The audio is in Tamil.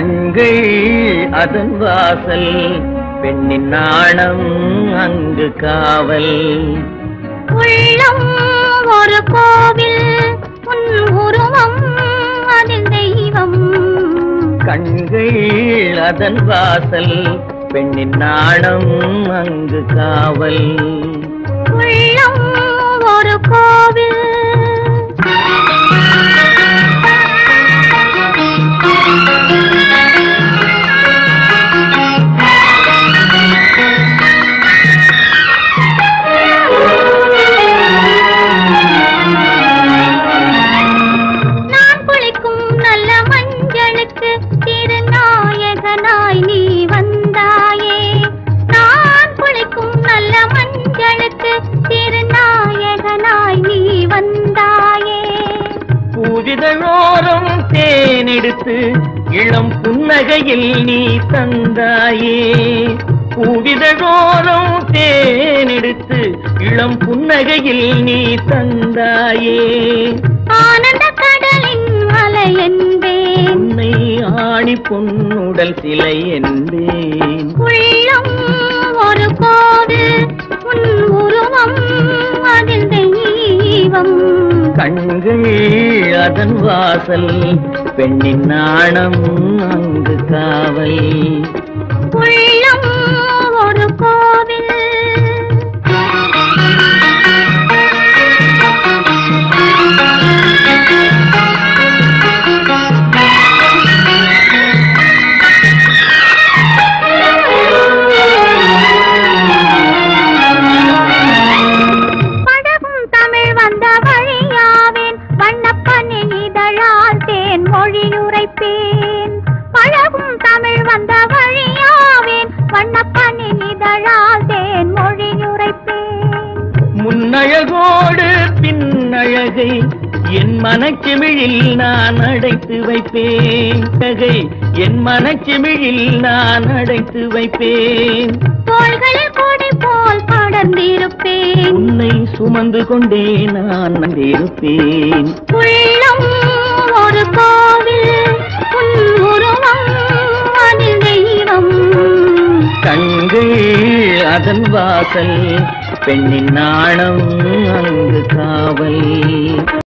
கண்கள் அதன் வாசல் பெண்ணின் நாணம் அங்கு காவல் உள்ளம் ஒரு கோவில் உன் உருவம் அதில் தெய்வம் கண்கள் அதன் வாசல் பெண்ணின் நாணம் அங்கு காவல் உள்ளம் ஒரு கோவில் நான் குளிக்கும் நல்ல மஞ்சளுக்கு திருநாயகனாய் நீ வந்தாயே நான் குளிக்கும் நல்ல மஞ்சளுக்கு திருநாயகனாய் நீ வந்தாயே பூவிதழோரம் தேனெடுத்து இளம் புன்னகையில் நீ தந்தாயே பூவிதழோரம் தேனெடுத்து இளம் புன்னகையில் நீ தந்தாயே ஆனந்த கடலின் அலை என்பேன் உன்னை ஆணி பொன்னுடல் சிலை என்பேன் உள்ளம் ஒரு கோவில் உன் உருவம் அதில் தெய்வம் கண்கள் அதன் வாசல் பெண்ணின் நாணம் அங்கு காவல் உள்ளம் ஒரு கோவில் பழகும் தமிழ் வந்த வழியாவேன் வண்ணப்பனின் இதழால் தேன் மொழியுரைப்பேன் பழகும் தமிழ் வந்த வழியாவேன் வண்ணப்பனின் இதழால் தேன் மொழியுரைப்பேன் முன்னழகோடு பின்னழகை என் மனச்சிமிழில் நான் அடைத்து வைப்பேன் அழகை என் மனச்சிமிழில் நான் அடைத்து வைப்பேன் தோள்களில் கொடி போல் படர்ந்திருப்பேன் உன்னை சுமந்து கொண்டே நான் இருப்பேன் உள்ளம் ஒரு கோவில் உன் உருவம் அதில் தெய்வம் கண்கள் அதன் வாசல் பெண்ணின் நாணம் அங்கு காவல்